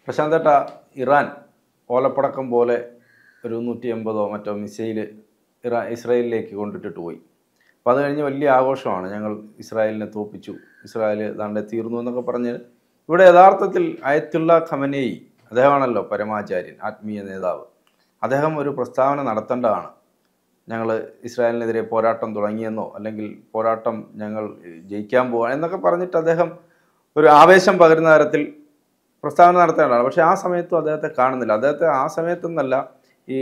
പ്രശാന്തേട്ട Iran ഓലപ്പടക്കം പോലെ ഒരു നൂറ്റി എൺപതോ മറ്റോ മിസൈൽ ഇറാ ഇസ്രായേലിലേക്ക് കൊണ്ടിട്ടിട്ട് പോയി അപ്പോൾ അത് കഴിഞ്ഞ് വലിയ ആഘോഷമാണ് ഞങ്ങൾ ഇസ്രായേലിനെ തോപ്പിച്ചു ഇസ്രായേൽ ദാണ്ടെ തീർന്നു എന്നൊക്കെ പറഞ്ഞ് ഇവിടെ യഥാർത്ഥത്തിൽ അയത്തുള്ള ഖമനേയി അദ്ദേഹമാണല്ലോ പരമാചാര്യൻ ആത്മീയ നേതാവ് അദ്ദേഹം ഒരു പ്രസ്താവന നടത്തേണ്ടതാണ് ഞങ്ങൾ ഇസ്രായേലിനെതിരെ പോരാട്ടം തുടങ്ങിയെന്നോ അല്ലെങ്കിൽ പോരാട്ടം ഞങ്ങൾ ജയിക്കാൻ പോവാ എന്നൊക്കെ പറഞ്ഞിട്ട് അദ്ദേഹം ഒരു ആവേശം പകരുന്ന തരത്തിൽ പ്രസ്താവന നടത്തേണ്ടതാണ് പക്ഷേ ആ സമയത്തും അദ്ദേഹത്തെ കാണുന്നില്ല അദ്ദേഹത്തെ ആ സമയത്തൊന്നല്ല ഈ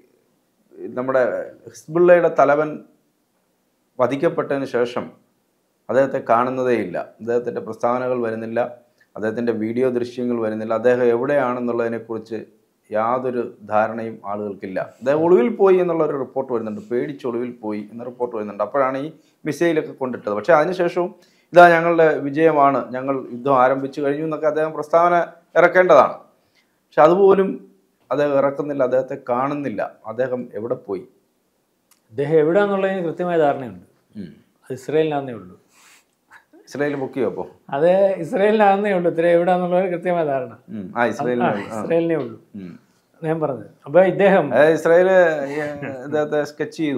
നമ്മുടെ ഹിസ്ബുള്ളയുടെ തലവൻ വധിക്കപ്പെട്ടതിന് ശേഷം അദ്ദേഹത്തെ കാണുന്നതേയില്ല അദ്ദേഹത്തിൻ്റെ പ്രസ്താവനകൾ വരുന്നില്ല അദ്ദേഹത്തിൻ്റെ വീഡിയോ ദൃശ്യങ്ങൾ വരുന്നില്ല അദ്ദേഹം എവിടെയാണെന്നുള്ളതിനെക്കുറിച്ച് യാതൊരു ധാരണയും ആളുകൾക്കില്ല അദ്ദേഹം ഒളിവിൽ പോയി എന്നുള്ള ഒരു റിപ്പോർട്ട് വരുന്നുണ്ട് പേടിച്ച് ഒളിവിൽ പോയി എന്ന റിപ്പോർട്ട് വരുന്നുണ്ട് അപ്പോഴാണ് ഈ മിസൈലൊക്കെ കൊണ്ടിട്ടത് പക്ഷേ അതിനുശേഷവും ഇതാ ഞങ്ങളുടെ വിജയമാണ് ഞങ്ങൾ യുദ്ധം ആരംഭിച്ചു കഴിഞ്ഞു എന്നൊക്കെ അദ്ദേഹം പ്രസ്താവന ഇറക്കേണ്ടതാണ് പക്ഷെ അതുപോലും അദ്ദേഹം ഇറക്കുന്നില്ല അദ്ദേഹത്തെ കാണുന്നില്ല അദ്ദേഹം എവിടെ പോയി അദ്ദേഹം എവിടെയാണെന്നുള്ളതിന് കൃത്യമായ ധാരണയുണ്ട് ഉം. അത് ഇസ്രയേലിനാന്നേ ഉള്ളൂ ഇസ്രായേൽ ബുക്ക് അപ്പോൾ അത് ഇസ്രയേലിനാന്നേ ഉള്ളൂ ഇത്ര എവിടെയാണെന്നുള്ളത് കൃത്യമായ ധാരണ ആ ഇസ്രായേലിന് ആ, ഇസ്രയേലിനേ ഉള്ളൂ ഉം. ഞാൻ പറഞ്ഞത് അപ്പോൾ ഇദ്ദേഹം അതായത് ഇസ്രായേല് ഈ ഇദ്ദേഹത്തെ സ്കെച്ച് ചെയ്തു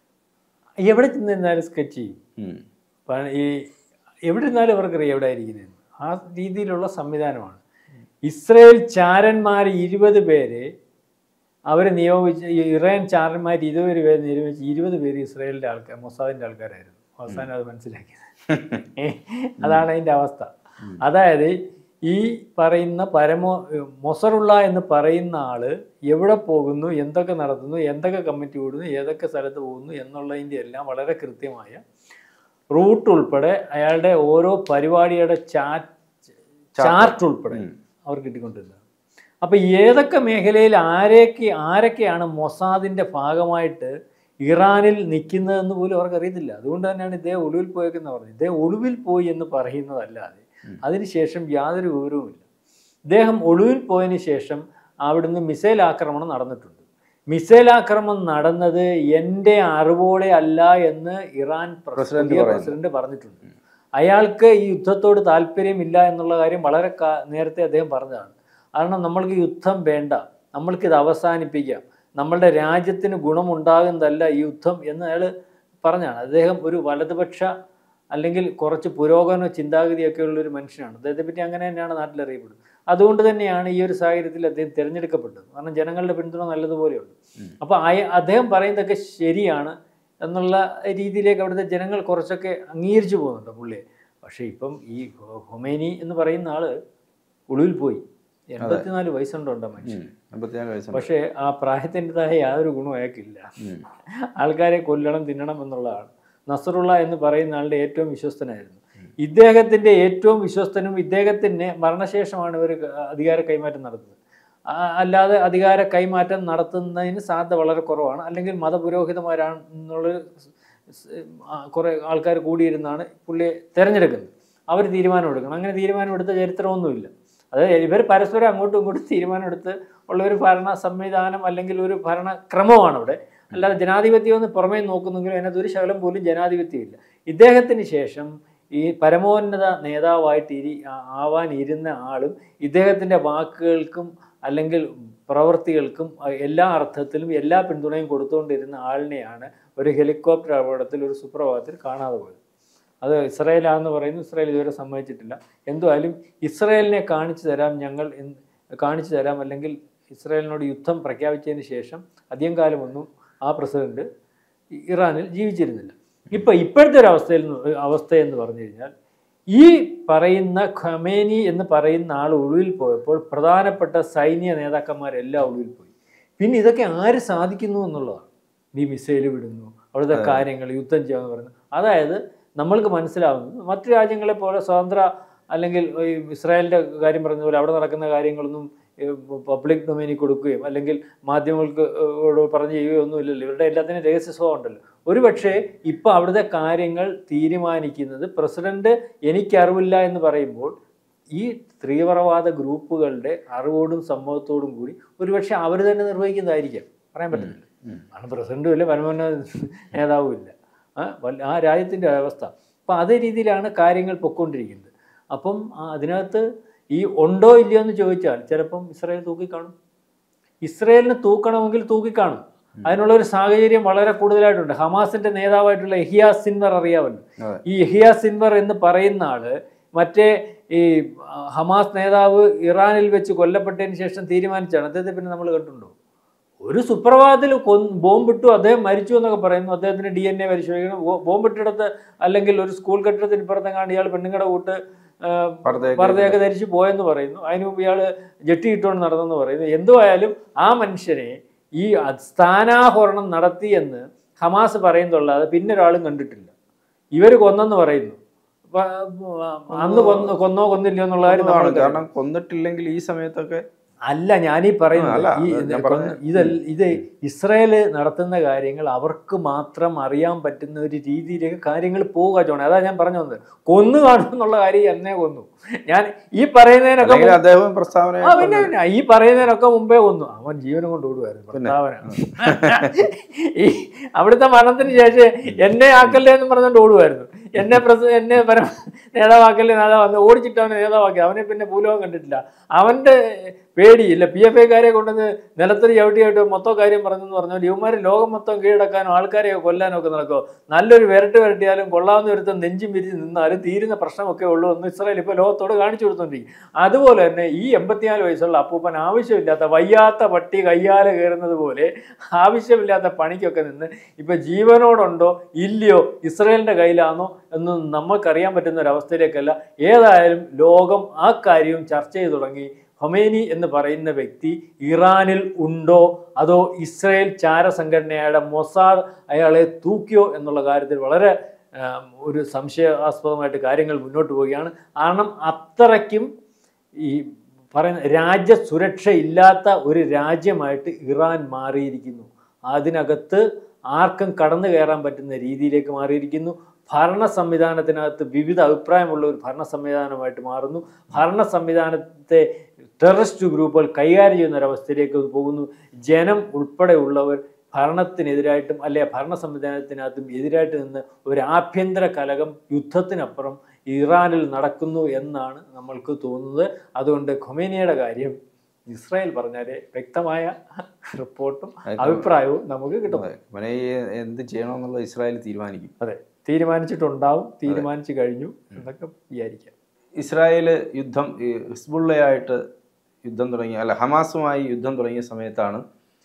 എവിടെ ചെന്നിരുന്നാലും സ്കെച്ച് ചെയ്യും ഉം. പ- ഈ എവിടെ ഇരുന്നാലും അവർക്കറിയാം എവിടെ ആയിരിക്കുന്നത് ആ രീതിയിലുള്ള സംവിധാനമാണ് ഇസ്രയേൽ ചാരന്മാർ ഇരുപത് പേരെ അവരെ നിയോഗിച്ച് ഈ ഇറാൻ ചാരന്മാർ ഇരുപത് പേരെ നിയോഗിച്ച് ഇരുപത് പേര് ഇസ്രയേലിൻ്റെ ആൾക്കാർ മൊസാദിൻ്റെ ആൾക്കാരായിരുന്നു അവസാനം അത് മനസ്സിലാക്കിയത് ഏ, അതാണ് അതിൻ്റെ അവസ്ഥ അതായത് ഈ പറയുന്ന പരമോ മൊസറുള്ള എന്ന് പറയുന്ന ആള് എവിടെ പോകുന്നു എന്തൊക്കെ നടത്തുന്നു എന്തൊക്കെ കമ്മിറ്റി കൂടുന്നു ഏതൊക്കെ സ്ഥലത്ത് പോകുന്നു എന്നുള്ളതിൻ്റെ എല്ലാം വളരെ കൃത്യമായ റൂട്ട് ഉൾപ്പെടെ അയാളുടെ ഓരോ പരിപാടിയുടെ ചാറ്റ് ചാർട്ട് ഉൾപ്പെടെ അവർ കിട്ടിക്കൊണ്ടിരുന്നത് അപ്പോൾ ഏതൊക്കെ മേഖലയിൽ ആരൊക്കെ ആരൊക്കെയാണ് മൊസാദിൻ്റെ ഭാഗമായിട്ട് ഇറാനിൽ നിൽക്കുന്നതെന്ന് പോലും അവർക്ക് അറിയത്തില്ല അതുകൊണ്ട് തന്നെയാണ് ഇദ്ദേഹം ഒളിവിൽ പോയേക്കെന്ന് പറഞ്ഞത് ഇദ്ദേഹം ഒളിവിൽ പോയി എന്ന് പറയുന്നതല്ലാതെ അതിനുശേഷം യാതൊരു വിവരവുമില്ല ഇദ്ദേഹം ഒളിവിൽ പോയതിന് ശേഷം അവിടുന്ന് മിസൈൽ ആക്രമണം നടന്നിട്ടുണ്ട് മിസൈൽ ആക്രമണം നടന്നത് എൻ്റെ അറിവോടെ അല്ല എന്ന് ഇറാൻ പ്രസിഡന്റ് പുതിയ പറയുന്നു. പ്രസിഡന്റ് പറഞ്ഞിട്ടുണ്ട് അയാൾക്ക് ഈ യുദ്ധത്തോട് താല്പര്യമില്ല എന്നുള്ള കാര്യം വളരെ കാ- നേരത്തെ അദ്ദേഹം പറഞ്ഞതാണ് കാരണം നമ്മൾക്ക് യുദ്ധം വേണ്ട നമ്മൾക്കിത് അവസാനിപ്പിക്കാം നമ്മളുടെ രാജ്യത്തിന് ഗുണമുണ്ടാകുന്നതല്ല ഈ യുദ്ധം എന്ന് അയാൾ പറഞ്ഞാണ് അദ്ദേഹം ഒരു വലതുപക്ഷ അല്ലെങ്കിൽ കുറച്ച് പുരോഗമന ചിന്താഗതിയൊക്കെ ഉള്ള ഒരു മനുഷ്യനാണ് അദ്ദേഹത്തെ പറ്റി അങ്ങനെ തന്നെയാണ് നാട്ടിൽ അറിയപ്പെടുന്നത് അതുകൊണ്ട് തന്നെയാണ് ഈ ഒരു സാഹചര്യത്തിൽ അദ്ദേഹം തിരഞ്ഞെടുക്കപ്പെട്ടത് കാരണം ജനങ്ങളുടെ പിന്തുണ നല്ലതുപോലെയുണ്ട് അപ്പോൾ അയ- അദ്ദേഹം പറയുന്നതൊക്കെ ശരിയാണ് എന്നുള്ള രീതിയിലേക്ക് അവിടുത്തെ ജനങ്ങൾ കുറച്ചൊക്കെ അംഗീകരിച്ചു പോകുന്നുണ്ട് പുള്ളിയെ പക്ഷേ ഇപ്പം ഈ ഹൊ- ഹൊമേനി എന്ന് പറയുന്ന ആള് ഒളിവിൽ പോയി എൺപത്തിനാല് വയസ്സുണ്ടോ മനുഷ്യൻ ഉം. അമ്പത്തിനാല് വയസ്സുണ്ട് പക്ഷേ ആ പ്രായത്തിൻ്റെതായ യാതൊരു ഗുണവും അയാൾക്കില്ല ഉം. ആൾക്കാരെ കൊല്ലണം തിന്നണം എന്നുള്ളതാണ് നസറുള്ള എന്ന് പറയുന്ന ആളുടെ ഏറ്റവും വിശ്വസ്തനായിരുന്നു ഇദ്ദേഹത്തിന്റെ ഏറ്റവും വിശ്വസ്തനും ഇദ്ദേഹത്തിന് മരണശേഷമാണ് ഇവർ അധികാര കൈമാറ്റം നടത്തുന്നത് ആ, അല്ലാതെ അധികാര കൈമാറ്റം നടത്തുന്നതിന് സാധ്യത വളരെ കുറവാണ് അല്ലെങ്കിൽ മതപുരോഹിതന്മാരാണ് എന്നുള്ളൊരു കുറേ ആൾക്കാർ കൂടിയിരുന്നാണ് പുള്ളിയെ തിരഞ്ഞെടുക്കുന്നത് അവർ തീരുമാനമെടുക്കണം അങ്ങനെ തീരുമാനമെടുത്ത ചരിത്രമൊന്നുമില്ല അതായത് ഇവർ പരസ്പരം അങ്ങോട്ടും ഇങ്ങോട്ടും തീരുമാനമെടുത്ത് ഉള്ള ഒരു ഭരണ സംവിധാനം അല്ലെങ്കിൽ ഒരു ഭരണക്രമമാണ് ഇവിടെ അല്ലാതെ ജനാധിപത്യം എന്ന് പുറമേ നോക്കുന്നെങ്കിലും അതിനകത്ത് ഒരു ശകലം പോലും ജനാധിപത്യമില്ല ഇദ്ദേഹത്തിന് ശേഷം ഈ പരമോന്നത നേതാവായിട്ട് ഇരി ആ- ആവാൻ ഇരുന്ന ആളും ഇദ്ദേഹത്തിൻ്റെ വാക്കുകൾക്കും അല്ലെങ്കിൽ പ്രവൃത്തികൾക്കും അഹ് എല്ലാ അർത്ഥത്തിലും എല്ലാ പിന്തുണയും കൊടുത്തുകൊണ്ടിരുന്ന ആളിനെയാണ് ഒരു ഹെലികോപ്റ്റർ അപകടത്തിൽ ഒരു സുപ്രഭാതത്തിൽ കാണാതെ പോയത് അത് ഇസ്രായേലാണെന്ന് പറയുന്നു ഇസ്രായേൽ ഇതുവരെ സമ്മതിച്ചിട്ടില്ല എന്തുമായാലും ഇസ്രായേലിനെ കാണിച്ചു തരാം ഞങ്ങൾ എന്ന് കാണിച്ചു തരാം അല്ലെങ്കിൽ ഇസ്രായേലിനോട് യുദ്ധം പ്രഖ്യാപിച്ചതിന് ശേഷം അധികം കാലമൊന്നും ആ പ്രസിഡന്റ് ഇറാനിൽ ജീവിച്ചിരുന്നില്ല ഇപ്പം ഇപ്പോഴത്തെ ഒരു അവസ്ഥയിൽ നിന്ന് അവസ്ഥ എന്ന് പറഞ്ഞു കഴിഞ്ഞാൽ ഈ പറയുന്ന ഖമേനി എന്ന് പറയുന്ന ആൾ ഒളിവിൽ പോയപ്പോൾ പ്രധാനപ്പെട്ട സൈന്യ നേതാക്കന്മാരെല്ലാം ഒളിവിൽ പോയി പിന്നെ ഇതൊക്കെ ആര് സാധിക്കുന്നു എന്നുള്ളതാണ് ഈ മിസൈൽ വിടുന്നു അവിടുത്തെ കാര്യങ്ങൾ യുദ്ധം ചെയ്യാന്ന് പറയുന്നു അതായത് നമ്മൾക്ക് മനസ്സിലാവുന്നത് മറ്റു രാജ്യങ്ങളെ പോലെ സ്വതന്ത്ര അല്ലെങ്കിൽ ഈ ഇസ്രായേലിൻ്റെ കാര്യം പറഞ്ഞ പോലെ അവിടെ നടക്കുന്ന കാര്യങ്ങളൊന്നും പബ്ലിക് ഡൊമൈനിൽ കൊടുക്കുകയും അല്ലെങ്കിൽ മാധ്യമങ്ങൾക്ക് ഓട് പറഞ്ഞ് ചെയ്യുകയോ ഒന്നുമില്ലല്ലോ ഇവരുടെ എല്ലാത്തിനും രഹസ്യ സ്വഭാവം ഉണ്ടല്ലോ ഒരു പക്ഷേ ഇപ്പം അവിടുത്തെ കാര്യങ്ങൾ തീരുമാനിക്കുന്നത് പ്രസിഡന്റ് എനിക്കറിവില്ല എന്ന് പറയുമ്പോൾ ഈ തീവ്രവാദ ഗ്രൂപ്പുകളുടെ അറിവോടും സമ്മതത്തോടും കൂടി ഒരുപക്ഷെ അവർ തന്നെ നിർവഹിക്കുന്നതായിരിക്കാം പറയാൻ പറ്റുന്നില്ല ഉം. കാരണം പ്രസിഡന്റും ഇല്ല പരമോന്നത നേതാവും ഇല്ല ആ വല്ല- ആ രാജ്യത്തിൻ്റെ അവസ്ഥ അപ്പം അതേ രീതിയിലാണ് കാര്യങ്ങൾ പൊയ്ക്കൊണ്ടിരിക്കുന്നത് അപ്പം ആ അതിനകത്ത് ഈ ഉണ്ടോ ഇല്ലയോ എന്ന് ചോദിച്ചാൽ ചിലപ്പം ഇസ്രായേൽ തൂക്കിക്കാണും ഇസ്രായേലിന് തൂക്കണമെങ്കിൽ തൂക്കിക്കാണും അതിനുള്ള ഒരു സാഹചര്യം വളരെ കൂടുതലായിട്ടുണ്ട് ഹമാസിന്റെ നേതാവായിട്ടുള്ള എഹിയാ സിൻവർ അറിയാമല്ലോ അതെ. ഈ എഹിയാ സിൻവർ എന്ന് പറയുന്ന ആള് മറ്റേ ഈ ആ, ഹമാസ് നേതാവ് ഇറാനിൽ വെച്ച് കൊല്ലപ്പെട്ടതിന് ശേഷം തീരുമാനിച്ചാണ് അദ്ദേഹത്തെ പിന്നെ നമ്മൾ കണ്ടിട്ടുണ്ടോ ഒരു സുപ്രഭാതത്തിൽ കൊന്ന് ബോംബിട്ടു അദ്ദേഹം മരിച്ചു എന്നൊക്കെ പറയുന്നു അദ്ദേഹത്തിന് ഡി എൻ എ പരിശോധിക്കണം ബോ- ബോംബിട്ടിടത്ത് അല്ലെങ്കിൽ ഒരു സ്കൂൾ കെട്ടിടത്തിന് ഇപ്പുറത്തെങ്ങാണ്ട് ഇയാൾ പെണ്ണുങ്ങളുടെ കൂട്ട് ആ, പർദ്ദയൊക്കെ പർദ്ദയൊക്കെ ധരിച്ച് പോയെന്ന് പറയുന്നു അതിന് മുമ്പ് ഇയാൾ ജെട്ടി ഇട്ടുകൊണ്ട് നടന്നെന്ന് പറയുന്നു എന്തുവായാലും ആ മനുഷ്യനെ ഈ സ്ഥാനാഹരണം നടത്തിയെന്ന് ഹമാസ് പറയുന്നുള്ളതെ പിന്നെ ഒരാളും കണ്ടിട്ടില്ല ഇവർ കൊന്നെന്ന് പറയുന്നു അപ്പൊ, ആ, അന്ന് കൊന്ന് കൊന്നോ കൊന്നില്ലയോ എന്നുള്ള കാര്യം കൊന്നതാണ്. നമ്മൾ കാരണം കൊന്നിട്ടില്ലെങ്കിൽ ഈ സമയത്തൊക്കെ അല്ല ഞാനീ പറയുന്നത് അല്ല, ഈ അത് ഞാൻ പറഞ്ഞ- ഇതല്ല ഇത് ഇസ്രായേല് നടത്തുന്ന കാര്യങ്ങൾ അവർക്ക് മാത്രം അറിയാൻ പറ്റുന്ന ഒരു രീതിയിലേക്ക് കാര്യങ്ങൾ പോവുക ചോണേ അതാ ഞാൻ പറഞ്ഞു വന്നത് കൊന്നു കാണും എന്നുള്ള കാര്യം എന്നെ കൊന്നു ഞാൻ ഈ പറയുന്നതിനൊക്കെ അല്ലെങ്കിൽ അദ്ദേഹം പ്രസ്താവന ആ പിന്നെ പിന്നെ ഈ പറയുന്നതിനൊക്കെ മുമ്പേ കൊന്നു അവൻ ജീവനം കൊണ്ട് ഓടുമായിരുന്നു പിന്നെ. പ്രസ്താവന ഈ അവിടുത്തെ മരണത്തിന് ശേഷം എന്നെ ആക്കല്ലേ എന്ന് പറഞ്ഞുകൊണ്ട് ഓടുമായിരുന്നു എന്നെ പ്രസ എന്നെ പര നേതാവാക്കല്ലേ നേതാവ് ഓടിച്ചിട്ട് അവനെ നേതാവാക്കി അവനെ പിന്നെ ഭൂലോകം കണ്ടിട്ടില്ല അവന്റെ പേടിയില്ല പി എഫ് ഐക്കാരെ കൊണ്ടുവന്ന് നിലത്തൊരു ചവിട്ടി ചവിട്ടി മൊത്തം കാര്യം പറഞ്ഞെന്ന് പറഞ്ഞാൽ ഇവന്മാർ ലോകം മൊത്തം കീഴടക്കാനും ആൾക്കാരെയൊക്കെ കൊല്ലാനും ഒക്കെ നടക്കുമോ നല്ലൊരു വിരട്ട് വിരട്ടിയാലും കൊള്ളാവുന്ന ഒരുത്തം നെഞ്ചും വിരിച്ച് നിന്നാലും തീരുന്ന പ്രശ്നമൊക്കെ ഉള്ളൂ എന്ന് ഇസ്രായേൽ ഇപ്പോൾ ലോകത്തോട് കാണിച്ചു കൊടുത്തോണ്ടിരിക്കും അതുപോലെ തന്നെ ഈ എൺപത്തിനാല് വയസ്സുള്ള അപ്പൂപ്പൻ ആവശ്യമില്ലാത്ത വയ്യാത്ത പട്ടി കയ്യാലെ കയറുന്നത് പോലെ ആവശ്യമില്ലാത്ത പണിക്കൊക്കെ നിന്ന് ഇപ്പൊ ജീവനോടുണ്ടോ ഇല്ലയോ ഇസ്രായേലിന്റെ കയ്യിലാണോ എന്ന് നമുക്കറിയാൻ പറ്റുന്ന ഒരു അവസ്ഥയിലേക്കല്ല ഏതായാലും ലോകം ആ കാര്യവും ചർച്ച ചെയ്തു തുടങ്ങി ഹൊമേനി എന്ന് പറയുന്ന വ്യക്തി ഇറാനിൽ ഉണ്ടോ അതോ ഇസ്രായേൽ ചാര സംഘടനയായ മൊസാദ് അയാളെ തൂക്കിയോ എന്നുള്ള കാര്യത്തിൽ വളരെ ആം, ഒരു സംശയാസ്പദമായിട്ട് കാര്യങ്ങൾ മുന്നോട്ട് പോവുകയാണ് കാരണം അത്രയ്ക്കും ഈ പറയുന്ന രാജ്യസുരക്ഷ ഇല്ലാത്ത ഒരു രാജ്യമായിട്ട് ഇറാൻ മാറിയിരിക്കുന്നു അതിനകത്ത് ആർക്കും കടന്നു കയറാൻ പറ്റുന്ന രീതിയിലേക്ക് മാറിയിരിക്കുന്നു ഭരണ സംവിധാനത്തിനകത്ത് വിവിധ അഭിപ്രായമുള്ള ഒരു ഭരണ സംവിധാനമായിട്ട് മാറുന്നു ഭരണ സംവിധാനത്തെ ടെററിസ്റ്റ് ഗ്രൂപ്പുകൾ കൈകാര്യം ചെയ്യുന്ന ഒരവസ്ഥയിലേക്ക് അത് പോകുന്നു ജനം ഉൾപ്പെടെയുള്ളവർ ഭരണത്തിനെതിരായിട്ടും അല്ലെ ഭരണ സംവിധാനത്തിനകത്തും എതിരായിട്ട് നിന്ന് ഒരു ആഭ്യന്തര കലകം യുദ്ധത്തിനപ്പുറം ഇറാനിൽ നടക്കുന്നു എന്നാണ് നമ്മൾക്ക് തോന്നുന്നത് അതുകൊണ്ട് ഖൊമേനിയുടെ കാര്യം ഇസ്രായേൽ പറഞ്ഞാലേ വ്യക്തമായ റിപ്പോർട്ടും അഭിപ്രായവും നമുക്ക് കിട്ടും അതെ. ഇവനെ ഈ എന്ത് ചെയ്യണമെന്നുള്ളത് ഇസ്രായേൽ തീരുമാനിക്കും അതെ തീരുമാനിച്ചിട്ടുണ്ടാവും തീരുമാനിച്ചു കഴിഞ്ഞു എന്നൊക്കെ വിചാരിക്കാം ഇസ്രായേൽ യുദ്ധം ഈ ഹിസ്ബുള്ളയായിട്ട് യുദ്ധം തുടങ്ങിയ അല്ല ഹമാസുമായി യുദ്ധം തുടങ്ങിയ സമയത്താണ്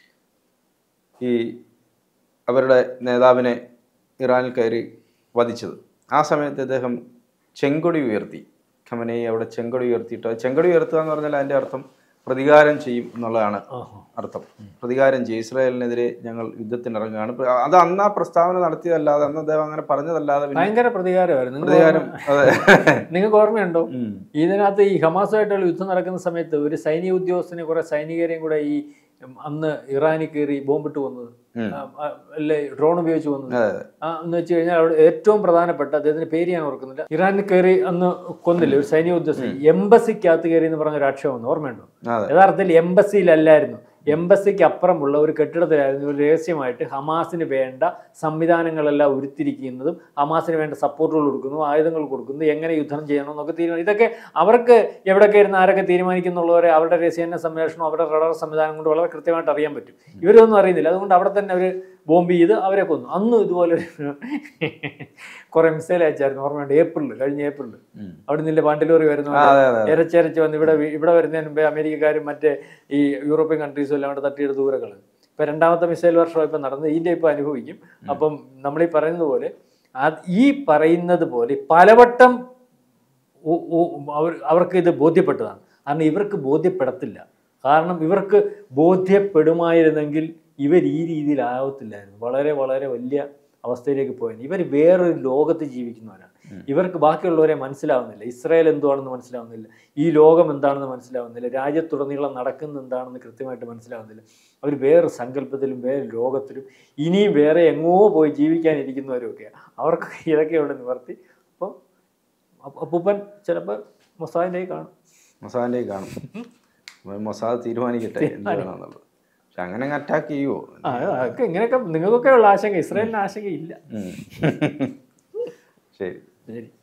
ഈ അവരുടെ നേതാവിനെ ഇറാനിൽ കയറി വധിച്ചത് ആ സമയത്ത് അദ്ദേഹം ചെങ്കൊടി ഉയർത്തി ഖമനൈ അവിടെ ചെങ്കൊടി ഉയർത്തിയിട്ട് ചെങ്കൊടി ഉയർത്തുക എന്ന് പറഞ്ഞാൽ അതിൻ്റെ അർത്ഥം പ്രതികാരം ചെയ്യും എന്നുള്ളതാണ് അർത്ഥം പ്രതികാരം ചെയ്യും ഇസ്രായേലിനെതിരെ ഞങ്ങൾ യുദ്ധത്തിനിറങ്ങുകയാണ് പ്ര- അത് അന്ന് ആ പ്രസ്താവന നടത്തിയതല്ലാതെ അന്ന് അദ്ദേഹം അങ്ങനെ പറഞ്ഞതല്ലാതെ പിന്നെ ഭയങ്കര പ്രതികാരമായിരുന്നു നിങ്ങൾക്ക് പ്രതികാരം അതെ ഓർമ്മ- നിങ്ങൾക്ക് ഓർമ്മയുണ്ടോ ഉം. ഇതിനകത്ത് ഈ ഹമാസുമായിട്ടുള്ള യുദ്ധം നടക്കുന്ന സമയത്ത് ഒരു സൈനിക ഉദ്യോഗസ്ഥനെ കുറെ സൈനികരെയും കൂടെ ഈ ഉം, അന്ന് ഇറാനിൽ കയറി ബോംബിട്ട് വന്നത് ഉം. ആ, ആ, അല്ലേ ഡ്രോൺ ഉപയോഗിച്ച് വന്നത് അതെ, അതെ. ആ, എന്ന് വെച്ച് കഴിഞ്ഞാൽ അവിടെ ഏറ്റവും പ്രധാനപ്പെട്ട അദ്ദേഹത്തിന്റെ പേര് ഞാൻ ഓർക്കുന്നില്ല ഇറാനിൽ കയറി അന്ന് കൊന്നില്ലേ ഒരു സൈനിക ഉദ്യോഗസ്ഥൻ എംബസിക്കകത്ത് കയറി എന്ന് പറഞ്ഞ ഒരു ആക്ഷേപം വന്നു ഓർമ്മയുണ്ടോ അതെ യഥാർത്ഥത്തിൽ എംബസിയിലല്ലായിരുന്നു എംബസിക്ക് അപ്പുറമുള്ള ഒരു കെട്ടിടത്തിലായിരുന്നു ഒരു രഹസ്യമായിട്ട് ഹമാസിന് വേണ്ട സംവിധാനങ്ങളെല്ലാം ഉരുത്തിരിക്കുന്നതും ഹമാസിന് വേണ്ട സപ്പോർട്ടുകൾ കൊടുക്കുന്നു ആയുധങ്ങൾ കൊടുക്കുന്നു എങ്ങനെ യുദ്ധം ചെയ്യണം എന്നൊക്കെ തീരുമാനം ഇതൊക്കെ അവർക്ക് എവിടെയൊക്കെ ഇരുന്ന് ആരൊക്കെ തീരുമാനിക്കുന്നുള്ളവരെ അവരുടെ രഹസ്യന്യ സംരക്ഷണം അവരുടെ റഡാർ സംവിധാനം കൊണ്ട് വളരെ കൃത്യമായിട്ട് അറിയാൻ പറ്റും ഇവരൊന്നും അറിയുന്നില്ല അതുകൊണ്ട് അവിടെ തന്നെ അവർ ബോംബ് ചെയ്ത് അവരെ കൊന്നു അന്നും ഇതുപോലെ കുറെ മിസൈൽ അയച്ചായിരുന്നു ഓർമ്മയുണ്ട് ഏപ്രിലിൽ കഴിഞ്ഞ ഏപ്രിലിൽ ഉം. അവിടെ നിന്നില്ല പാണ്ടിലോറി വരുന്ന ആ, അതെ അതെ അതെ. ഇരച്ചിരച്ച് വന്ന് ഇവിടെ വി- ഇവിടെ വരുന്നതിന് മുമ്പേ അമേരിക്കക്കാരും മറ്റേ ഈ യൂറോപ്യൻ കൺട്രീസും എല്ലാം കൂടെ തട്ടിയെടുത്ത് ദൂരെ കളഞ്ഞു ഇപ്പൊ രണ്ടാമത്തെ മിസൈൽ വർഷം ഇപ്പൊ നടന്നത് ഇന്ത്യ ഇപ്പൊ അനുഭവിക്കും അപ്പം നമ്മൾ ഈ പറയുന്നത് പോലെ അത് ഈ പറയുന്നത് പോലെ പലവട്ടം ഉ- ഉ- അവർ അവർക്ക് ഇത് ബോധ്യപ്പെട്ടതാണ് കാരണം ഇവർക്ക് ബോധ്യപ്പെടത്തില്ല കാരണം ഇവർക്ക് ബോധ്യപ്പെടുമായിരുന്നെങ്കിൽ ഇവർ ഈ രീതിയിലാവത്തില്ലായിരുന്നു വളരെ വളരെ വലിയ അവസ്ഥയിലേക്ക് പോയത് ഇവർ വേറൊരു ലോകത്ത് ജീവിക്കുന്നവരാണ് ഇവർക്ക് ബാക്കിയുള്ളവരെ മനസ്സിലാവുന്നില്ല ഇസ്രായേൽ എന്തുവാണെന്ന് മനസ്സിലാവുന്നില്ല ഈ ലോകം എന്താണെന്ന് മനസ്സിലാവുന്നില്ല രാജ്യത്തുടനീളം നടക്കുന്ന എന്താണെന്ന് കൃത്യമായിട്ട് മനസ്സിലാവുന്നില്ല അവർ വേറെ സങ്കല്പത്തിലും വേറെ ലോകത്തിലും ഇനിയും വേറെ എങ്ങോ പോയി ജീവിക്കാനിരിക്കുന്നവരൊക്കെയാണ് അവർക്ക് ഇതൊക്കെ ഇവിടെ നിവർത്തി അപ്പം അപ്പ- അപ്പൂപ്പൻ ചിലപ്പോൾ മൊസാദിൻ്റെ കാണും മൊസാദിൻ്റെ കാണും അപ്പോൾ മൊസാദ് തീരുമാനിക്കട്ടെ എന്ത് വേണമെന്നുള്ളത് പക്ഷെ അങ്ങനെ അറ്റാക്ക് ചെയ്യുമോ ആ അതൊക്കെ ഇങ്ങനെയൊക്കെ നിങ്ങൾക്കൊക്കെ ഉള്ള ആശങ്ക ഇസ്രായേലിന് ആശങ്കയില്ല ഉം. ശരി ശരി